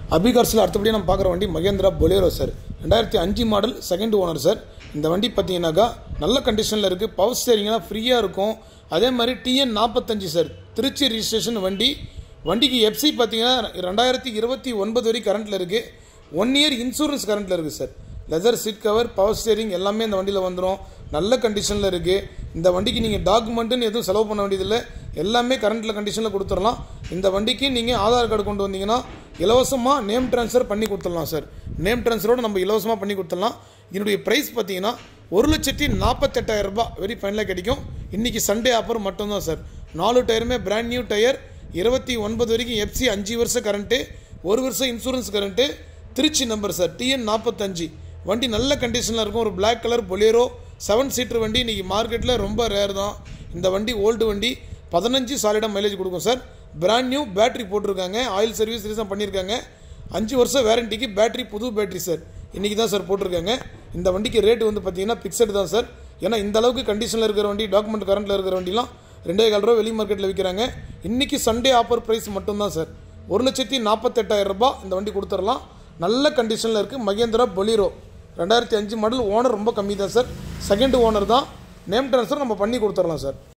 அபிகார்ஸில் அடுத்தபடியாக நம்ம பார்க்குற வண்டி மகேந்திரா பொலேரோ சார் ரெண்டாயிரத்தி அஞ்சு மாடல் செகண்ட் ஓனர் சார் இந்த வண்டி பார்த்தீங்கன்னாக்கா நல்ல கண்டிஷனில் இருக்குது பவர் ஸ்டேரிங்லாம் ஃப்ரீயாக இருக்கும் அதே மாதிரி டிஎன் நாற்பத்தஞ்சு சார் திருச்சி ரிஜிஸ்ட்ரேஷன் வண்டி வண்டிக்கு எஃப்சி பார்த்தீங்கன்னா ரெண்டாயிரத்தி இருபத்தி ஒன்பது வரைக்கும் கரண்ட்டில் இருக்குது ஒன் இயர் இன்சூரன்ஸ் கரண்ட்டில் இருக்குது sir leather seat cover power steering எல்லாமே இந்த வண்டியில் வந்துடும் நல்ல கண்டிஷனில் இருக்குது இந்த வண்டிக்கு நீங்கள் டாக்குமெண்ட்டுன்னு எதுவும் செலவு பண்ண வேண்டியதில்லை எல்லாமே கரண்ட்டில் கண்டிஷனில் கொடுத்துடலாம் இந்த வண்டிக்கு நீங்கள் ஆதார் கார்டு கொண்டு வந்தீங்கன்னா இலவசமாக நேம் ட்ரான்ஸ்ஃபர் பண்ணி கொடுத்துடலாம் சார் நேம் ட்ரான்ஸ்ஃபரோடு நம்ம இலவசமாக பண்ணி கொடுத்துடலாம் இதனுடைய ப்ரைஸ் பார்த்தீங்கன்னா ஒரு லட்சத்தி நாற்பத்தெட்டாயிரம் ரூபாய் வெரி ஃபைனலாக கிடைக்கும் இன்றைக்கி சண்டே ஆஃபர் மட்டும்தான் சார் நாலு டயருமே பிராண்ட் நியூ டயர் இருபத்தி ஒன்பது வரைக்கும் எஃப்சி அஞ்சு வருஷம் கரண்ட்டு ஒரு வருஷம் insurance current Trichy number sir TN நாற்பத்தஞ்சு வண்டி நல்ல கண்டிஷனில் இருக்கும் ஒரு Black colour Bolero seven seater வண்டி இன்றைக்கி மார்க்கெட்டில் ரொம்ப ரேர் தான் இந்த வண்டி ஓல்டு வண்டி பதினஞ்சு சாலிடாக மைலேஜ் கொடுக்கும் சார் பிராண்ட் நியூ பேட்டரி போட்டிருக்காங்க ஆயில் சர்வீஸ் ரீசன் பண்ணியிருக்காங்க அஞ்சு வருஷம் வேரண்டிக்கு பேட்டரி புது பேட்டரி சார் இன்றைக்கி தான் சார் போட்டிருக்காங்க இந்த வண்டிக்கு ரேட் வந்து பார்த்தீங்கன்னா ஃபிக்ஸட் தான் சார் ஏன்னா இந்த அளவுக்கு கண்டிஷனில் இருக்கிற வண்டி டாக்குமெண்ட் கரண்ட்டில் இருக்கிற வண்டிலாம் ரெண்டே கால் ரூபா வெளி மார்க்கெட்டில் விற்கிறாங்க இன்றைக்கி சண்டே ஆஃபர் ப்ரைஸ் மட்டும்தான் சார் ஒரு லட்சத்தி நாற்பத்தெட்டாயிரம் ரூபாய் இந்த வண்டி கொடுத்துடலாம் நல்ல கண்டிஷனில் இருக்குது மகேந்திரா பொலிரோ ரெண்டாயிரத்தி அஞ்சு மாடல் ஓனர் ரொம்ப கம்மி தான் சார் செகண்ட் ஓனர் தான் நேம் ட்ரான்ஸ்ஃபர் நம்ம பண்ணி கொடுத்துடலாம் சார்